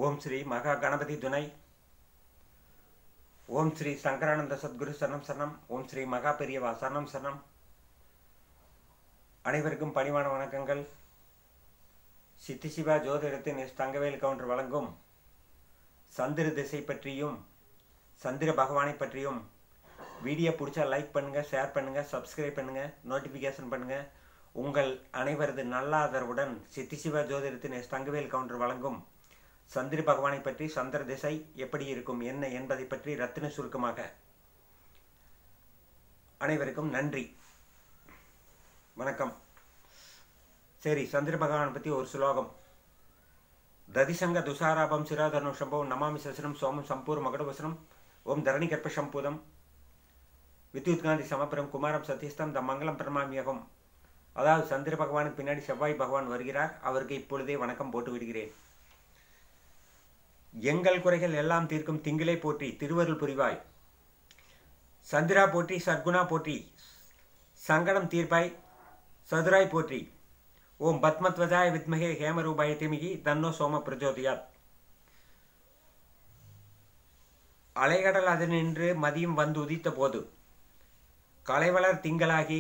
ஓம் ஸ்ரீ மகா கணபதி துணை ஓம் ஸ்ரீ சங்கரானந்த சத்குரு சரணம் சரணம் ஓம் ஸ்ரீ மகா பெரியவா சரணம் சரணம் அனைவருக்கும் பணிவான வணக்கங்கள் சித்தி சிவா ஜோதிடத்தின் எஸ் தங்கவேல் கவுண்டர் வழங்கும் சந்திர திசை பற்றியும் சந்திர பகவானை பற்றியும் வீடியோ பிடிச்சா லைக் பண்ணுங்கள் ஷேர் பண்ணுங்கள் சப்ஸ்கிரைப் பண்ணுங்கள் நோட்டிஃபிகேஷன் பண்ணுங்கள் உங்கள் அனைவரது நல்ல ஆதரவுடன் சித்தி சிவா ஜோதிடத்தின் எஸ் தங்கவேல் கவுண்டர் வழங்கும் சந்திர பகவானை பற்றி சந்திர திசை எப்படி இருக்கும் என்ன என்பதை பற்றி ரத்தின சுருக்கமாக அனைவருக்கும் நன்றி வணக்கம் சரி சந்திர பகவானை பற்றி ஒரு சுலோகம் ததிசங்க துஷாராபம் சிராதர்ணம் சம்பவம் நமாமி சசனம் சோமம் சம்பூர் மகடவசனம் ஓம் தரணி கற்ப சம்பூதம் வித்யுத் காந்தி சமபுரம் குமாரம் சதீஸ்தம் த மங்களம் பிரமாமியகம் அதாவது சந்திர பகவானுக்கு பின்னாடி செவ்வாய் பகவான் வருகிறார் அவருக்கு இப்பொழுதே வணக்கம் போட்டு விடுகிறேன் எங்கள் குறைகள் எல்லாம் தீர்க்கும் திங்களே போற்றி திருவருள் புரிவாய் சந்திரா போற்றி சத்குணா போற்றி சங்கடம் தீர்ப்பாய் சதுராய் போற்றி ஓம் பத்மத்வஜாய வித்மகே ஹேமரூபாய திமிகி தன்னோ சோம பிரஜோதியாத் அலைகடல் அது நின்று மதியம் வந்து உதித்த போது கலைவளர் திங்களாகி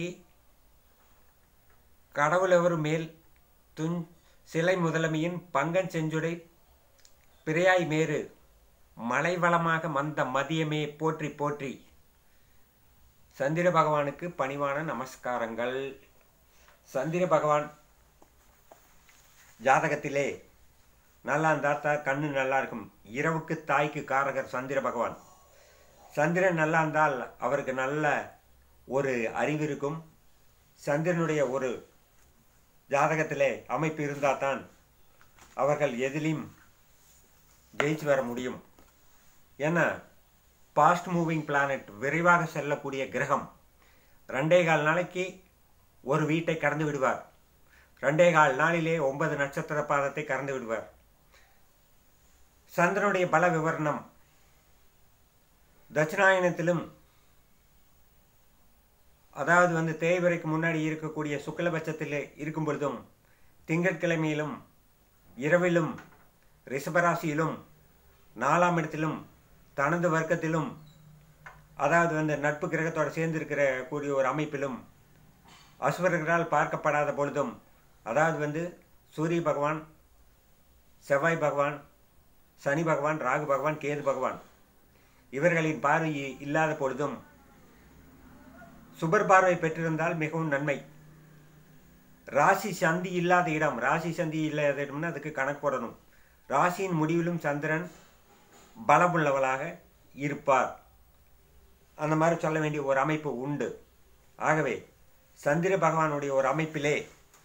கடவுளவர் மேல் துன் சிலை முதலமையின் பங்கன் செஞ்சுடை பிறையாய் மேறு மலைவளமாக மந்த மதியமே போற்றி போற்றி சந்திர பகவானுக்கு பணிவான நமஸ்காரங்கள் சந்திர பகவான் ஜாதகத்திலே நல்லா இருந்தாத்தா கண்ணு நல்லா இருக்கும் இரவுக்கு தாய்க்கு காரகர் சந்திர பகவான் சந்திரன் நல்லா இருந்தால் அவருக்கு நல்ல ஒரு அறிவு இருக்கும் சந்திரனுடைய ஒரு ஜாதகத்திலே அமைப்பு இருந்தால் தான் அவர்கள் எதிலையும் ஜெயிச்சு வர முடியும் ஏன்னா பாஸ்ட் மூவிங் பிளானட் விரைவாக செல்லக்கூடிய கிரகம் ரெண்டே கால் நாளைக்கு ஒரு வீட்டை கடந்து விடுவார் ரெண்டே கால் நாளிலே ஒன்பது நட்சத்திர பாதத்தை கடந்து விடுவார் சந்திரனுடைய பல விவரணம் தட்சிணாயனத்திலும் அதாவது வந்து தேய்வரைக்கு முன்னாடி இருக்கக்கூடிய சுக்லபட்சத்தில் இருக்கும் பொழுதும் திங்கட்கிழமையிலும் இரவிலும் ரிஷபராசியிலும் நாலாம் இடத்திலும் தனது வர்க்கத்திலும் அதாவது வந்து நட்பு கிரகத்தோடு சேர்ந்து இருக்கிற கூடிய ஒரு அமைப்பிலும் அசுவர்களால் பார்க்கப்படாத பொழுதும் அதாவது வந்து சூரிய பகவான் செவ்வாய் பகவான் சனி பகவான் ராகு பகவான் கேது பகவான் இவர்களின் பார்வை இல்லாத பொழுதும் சுபர் பார்வை பெற்றிருந்தால் மிகவும் நன்மை ராசி சந்தி இல்லாத இடம் ராசி சந்தி இல்லாத இடம்னா அதுக்கு கணக்கு போடணும் ராசியின் முடிவிலும் சந்திரன் பலமுள்ளவளாக இருப்பார் அந்த மாதிரி சொல்ல வேண்டிய ஒரு அமைப்பு உண்டு ஆகவே சந்திர பகவானுடைய ஒரு அமைப்பிலே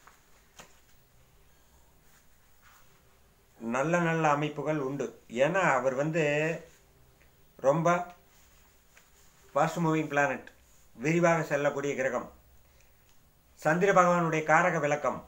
நல்ல நல்ல அமைப்புகள் உண்டு ஏன்னா அவர் வந்து ரொம்ப ஃபாஸ்ட் மூவிங் பிளானட் விரிவாக செல்லக்கூடிய கிரகம் சந்திர பகவானுடைய காரக விளக்கம்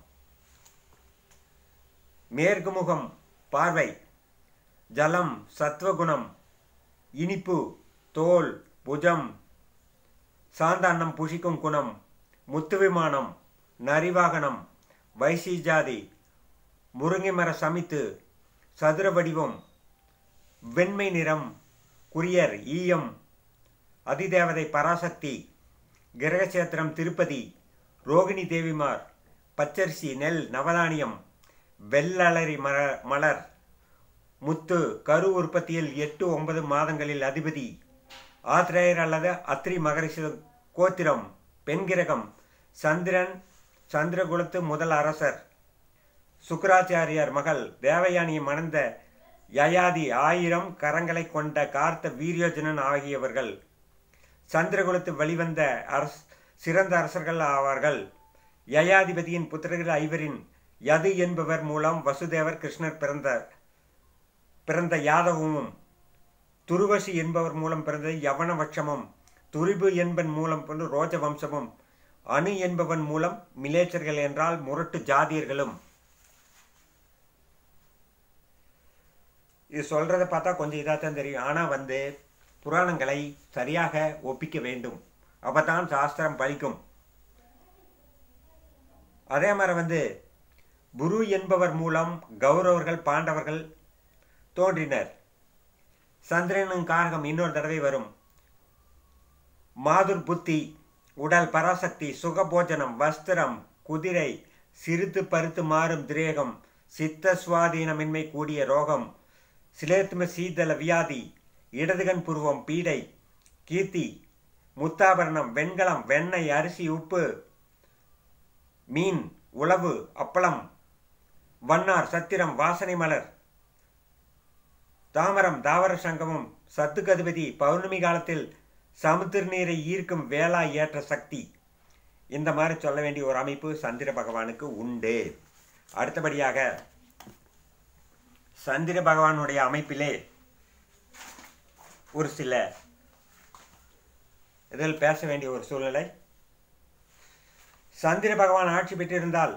மேற்கு முகம் பார்வை ஜலம் சத்வகுணம் இனிப்பு தோல் புஜம் சாந்த அன்னம் புஷிக்கும் குணம் முத்து விமானம் நரிவாகனம் வைசி ஜாதி முருங்கை மர சமித்து சதுர வடிவம் வெண்மை நிறம் குரியர் ஈயம் அதிதேவதை பராசக்தி கிரகசேத்திரம் திருப்பதி ரோகிணி தேவிமார் பச்சரிசி நெல் நவதானியம் வெள்ளலரி மர மலர் முத்து கரு உற்பத்தியில் எட்டு ஒன்பது மாதங்களில் அதிபதி ஆத்திரேயர் அல்லது அத்ரி மகரிஷி கோத்திரம் பெண்கிரகம் சந்திரன் சந்திரகுலத்து முதல் அரசர் சுக்கராச்சாரியார் மகள் தேவயானியை மணந்த யயாதி ஆயிரம் கரங்களை கொண்ட கார்த்த வீரியோஜனன் ஆகியவர்கள் சந்திரகுலத்து வெளிவந்த அரஸ் சிறந்த அரசர்கள் ஆவார்கள் யயாதிபதியின் புத்திரர்கள் ஐவரின் யது என்பவர் மூலம் வசுதேவர் கிருஷ்ணர் பிறந்த பிறந்த யாதவமும் துருவசி என்பவர் மூலம் பிறந்த யவனவட்சமும் துரிபு என்பன் மூலம் பிறந்த ரோஜ வம்சமும் அணு என்பவன் மூலம் மிலேச்சர்கள் என்றால் முரட்டு ஜாதியர்களும் இது சொல்றதை பார்த்தா கொஞ்சம் இதாக தான் தெரியும் ஆனால் வந்து புராணங்களை சரியாக ஒப்பிக்க வேண்டும் அப்பதான் சாஸ்திரம் பலிக்கும் அதே மாதிரி வந்து குரு என்பவர் மூலம் கௌரவர்கள் பாண்டவர்கள் தோன்றினர் சந்திரனும் காரகம் இன்னொரு தடவை வரும் மாதுர் புத்தி உடல் பராசக்தி சுகபோஜனம் வஸ்திரம் குதிரை சிறுத்து பருத்து மாறும் திரேகம் சித்த சுவாதீனமின்மை கூடிய ரோகம் சிலேத்ம சீதள வியாதி இடதுகண் புருவம் பீடை கீர்த்தி முத்தாபரணம் வெண்கலம் வெண்ணெய் அரிசி உப்பு மீன் உளவு அப்பளம் வண்ணார் சத்திரம் வாசனை மலர் தாமரம் தாவர சங்கமம் சத்துக்கதிபதி பௌர்ணமி காலத்தில் சமுத்திர நீரை ஈர்க்கும் வேளா ஏற்ற சக்தி இந்த மாதிரி சொல்ல வேண்டிய ஒரு அமைப்பு சந்திர பகவானுக்கு உண்டு அடுத்தபடியாக சந்திர பகவானுடைய அமைப்பிலே ஒரு சில இதில் பேச வேண்டிய ஒரு சூழ்நிலை சந்திர பகவான் ஆட்சி பெற்றிருந்தால்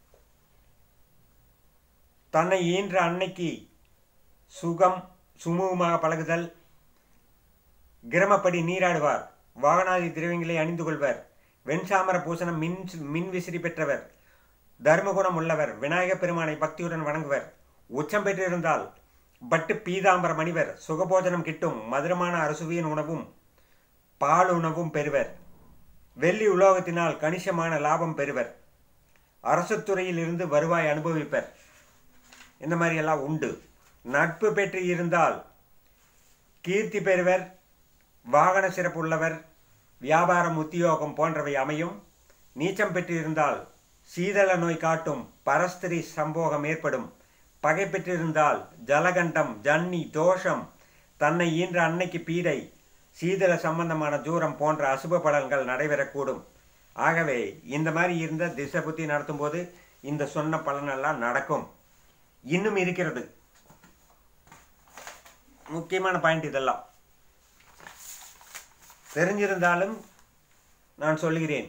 தன்னை ஈன்ற அன்னைக்கு சுகம் சுமூகமாக பழகுதல் கிரமப்படி நீராடுவார் வாகனாதி திரவியங்களை அணிந்து கொள்வர் வெண்சாமர பூசணம் மின் மின் விசிறி பெற்றவர் தர்மகுணம் உள்ளவர் விநாயகப் பெருமானை பக்தியுடன் வணங்குவர் உச்சம் பெற்றிருந்தால் பட்டு பீதாம்பரம் அணிவர் சுகபோஜனம் கிட்டும் மதுரமான அரசுவியின் உணவும் பால் உணவும் பெறுவர் வெள்ளி உலோகத்தினால் கணிசமான லாபம் பெறுவர் அரசு துறையில் இருந்து வருவாய் அனுபவிப்பர் இந்த மாதிரி எல்லாம் உண்டு நட்பு பெற்று இருந்தால் கீர்த்தி பெறுவர் வாகன சிறப்பு உள்ளவர் வியாபாரம் உத்தியோகம் போன்றவை அமையும் நீச்சம் பெற்றிருந்தால் சீதள நோய் காட்டும் பரஸ்திரி சம்போகம் ஏற்படும் பகை பெற்றிருந்தால் ஜலகண்டம் ஜன்னி தோஷம் தன்னை ஈன்ற அன்னைக்கு பீடை சீதள சம்பந்தமான தூரம் போன்ற அசுப பலன்கள் நடைபெறக்கூடும் ஆகவே இந்த மாதிரி இருந்த திசை புத்தி நடத்தும் போது இந்த சொன்ன பலனெல்லாம் நடக்கும் இன்னும் இருக்கிறது முக்கியமான பாயிண்ட் இதெல்லாம் தெரிஞ்சிருந்தாலும் நான் சொல்லுகிறேன்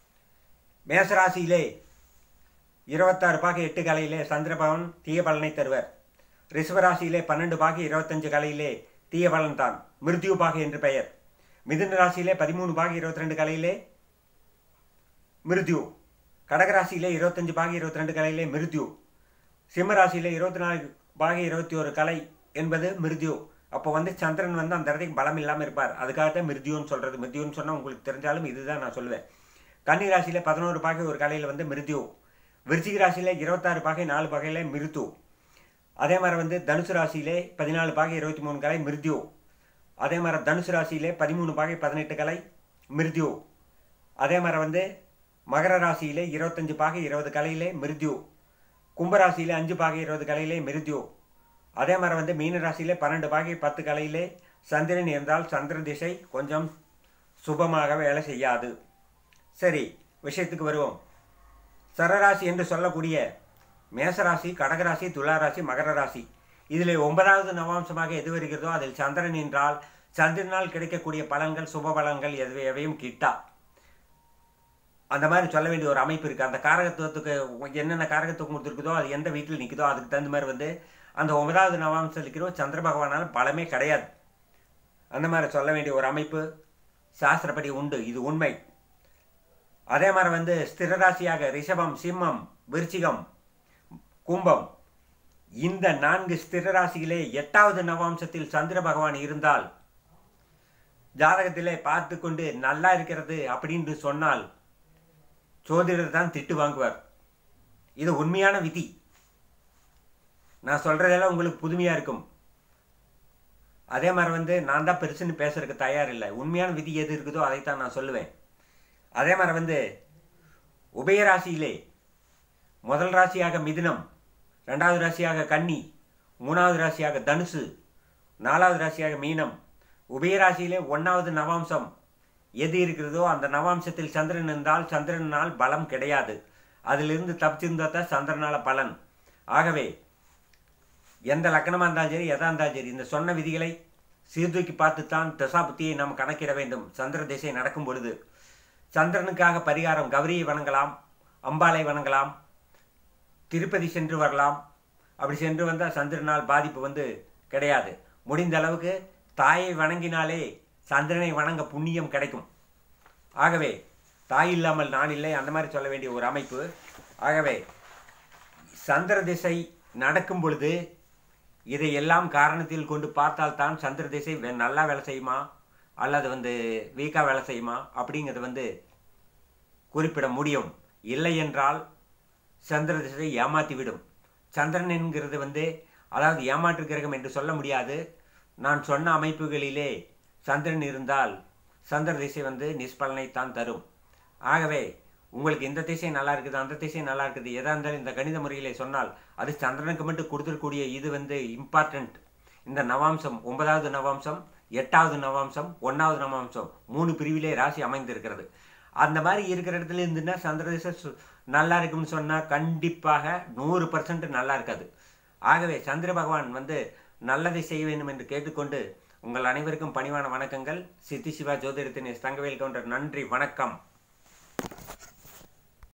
மேசராசியிலே இருபத்தாறு பாகை எட்டு கலையிலே சந்திரபவன் தீய பலனை தருவர் ரிஷபராசியிலே பன்னெண்டு பாகை இருபத்தஞ்சு கலையிலே தீய பலன் தான் மிருத்யு பாகை என்று பெயர் மிதுன ராசியிலே பதிமூணு பாகை இருபத்தி ரெண்டு கலையிலே மிருத்யு கடகராசியிலே இருபத்தஞ்சு பாகை இருபத்தி ரெண்டு கலையிலே மிருத்யு சிம்ம ராசியிலே இருபத்தி நாலு பாகை இருபத்தி ஒரு கலை என்பது மிருத்யு அப்போ வந்து சந்திரன் வந்து அந்த இடத்துக்கு பலம் இல்லாமல் இருப்பார் அதுக்காகத்தான் மிருத்யுன்னு சொல்கிறது மிருத்யுன்னு சொன்னால் உங்களுக்கு தெரிஞ்சாலும் இதுதான் நான் சொல்லுவேன் கன்னி ராசியில் பதினோரு பாகை ஒரு கலையில் வந்து மிருத்யு விருச்சிக ராசியில் இருபத்தாறு பாகை நாலு பாகையில் மிருத்து அதே மாதிரி வந்து தனுசு ராசியிலே பதினாலு பாகை இருபத்தி மூணு கலை மிருத்யு அதே மாதிரி தனுசு ராசியிலே பதிமூணு பாகை பதினெட்டு கலை மிருத்யு அதே மாதிரி வந்து மகர ராசியிலே இருபத்தஞ்சு பாகை இருபது கலையிலே மிருத்யு கும்பராசியிலே அஞ்சு பாகை இருபது கலையிலே மிருத்யு அதே மாதிரி வந்து மீன ராசியிலே பன்னெண்டு பாகை பத்து கலையிலே சந்திரன் இருந்தால் சந்திர திசை கொஞ்சம் சுபமாக வேலை செய்யாது சரி விஷயத்துக்கு வருவோம் சரராசி என்று சொல்லக்கூடிய மேசராசி கடகராசி துளாராசி மகர ராசி இதில் ஒன்பதாவது நவாம்சமாக எது வருகிறதோ அதில் சந்திரன் என்றால் சந்திரனால் கிடைக்கக்கூடிய பலன்கள் சுப பலன்கள் எது எவையும் கிட்டா அந்த மாதிரி சொல்ல வேண்டிய ஒரு அமைப்பு இருக்குது அந்த காரகத்துவத்துக்கு என்னென்ன காரகத்துவம் கொடுத்துருக்குதோ அது எந்த வீட்டில் நிற்குதோ அதுக்கு தகுந்த மாதிரி வந்து அந்த ஒன்பதாவது நவாம்சம் இருக்கிறோ சந்திர பகவானால் பலமே கிடையாது அந்த மாதிரி சொல்ல வேண்டிய ஒரு அமைப்பு சாஸ்திரப்படி உண்டு இது உண்மை அதே மாதிரி வந்து ஸ்திரராசியாக ரிஷபம் சிம்மம் விருச்சிகம் கும்பம் இந்த நான்கு ஸ்திரராசியிலே எட்டாவது நவாம்சத்தில் சந்திர பகவான் இருந்தால் ஜாதகத்திலே பார்த்து கொண்டு நல்லா இருக்கிறது அப்படின்னு சொன்னால் சோதிடர் தான் திட்டு வாங்குவார் இது உண்மையான விதி நான் சொல்கிறதெல்லாம் உங்களுக்கு புதுமையாக இருக்கும் அதே மாதிரி வந்து நான் தான் பெருசுன்னு பேசுறதுக்கு தயார் இல்லை உண்மையான விதி எது இருக்குதோ அதைத்தான் நான் சொல்லுவேன் அதே மாதிரி வந்து உபயராசியிலே முதல் ராசியாக மிதுனம் ரெண்டாவது ராசியாக கன்னி மூணாவது ராசியாக தனுசு நாலாவது ராசியாக மீனம் உபயராசியிலே ஒன்றாவது நவாம்சம் எது இருக்கிறதோ அந்த நவாம்சத்தில் சந்திரன் இருந்தால் சந்திரனால் பலம் கிடையாது அதிலிருந்து தப்பிச்சிருந்தால் தான் சந்திரனால பலன் ஆகவே எந்த லக்கணமாக இருந்தாலும் சரி எதா இருந்தாலும் சரி இந்த சொன்ன விதிகளை சீர்தூக்கி பார்த்து தான் தசாபுத்தியை நாம் கணக்கிட வேண்டும் சந்திர திசை நடக்கும் பொழுது சந்திரனுக்காக பரிகாரம் கௌரியை வணங்கலாம் அம்பாலை வணங்கலாம் திருப்பதி சென்று வரலாம் அப்படி சென்று வந்தால் சந்திரனால் பாதிப்பு வந்து கிடையாது முடிந்த அளவுக்கு தாயை வணங்கினாலே சந்திரனை வணங்க புண்ணியம் கிடைக்கும் ஆகவே தாய் இல்லாமல் நான் இல்லை அந்த மாதிரி சொல்ல வேண்டிய ஒரு அமைப்பு ஆகவே சந்திர திசை நடக்கும் பொழுது இதை எல்லாம் காரணத்தில் கொண்டு பார்த்தால் தான் சந்திர திசை வே- நல்லா வேலை செய்யுமா அல்லது வந்து வீக்காக வேலை செய்யுமா அப்படிங்கிறது வந்து குறிப்பிட முடியும் இல்லை என்றால் சந்திர திசை ஏமாத்தி விடும் சந்திரன் என்கிறது வந்து அதாவது ஏமாற்று கிரகம் என்று சொல்ல முடியாது நான் சொன்ன அமைப்புகளிலே சந்திரன் இருந்தால் சந்திர திசை வந்து நிஷ்பலனைத்தான் தரும் ஆகவே உங்களுக்கு இந்த திசை நல்லா இருக்குது அந்த திசை நல்லா இருக்குது எதா இருந்தாலும் இந்த கணித முறையிலே சொன்னால் அது சந்திரனுக்கு மட்டும் கொடுத்துருக்கூடிய இது வந்து இம்பார்ட்டண்ட் இந்த நவாம்சம் ஒன்பதாவது நவாம்சம் எட்டாவது நவாம்சம் ஒன்றாவது நவாம்சம் மூணு பிரிவிலே ராசி அமைந்திருக்கிறது அந்த மாதிரி இருக்கிற இடத்துல இருந்துன்னா சந்திர திசை சு- நல்லா இருக்கும்னு சொன்னால் கண்டிப்பாக நூறு பர்சன்ட் நல்லா இருக்காது ஆகவே சந்திர பகவான் வந்து நல்லதை செய்ய வேண்டும் என்று கேட்டுக்கொண்டு உங்கள் அனைவருக்கும் பணிவான வணக்கங்கள் சித்தி சிவா ஜோதிடத்தின் தங்கவேல் கவுண்டர் நன்றி வணக்கம்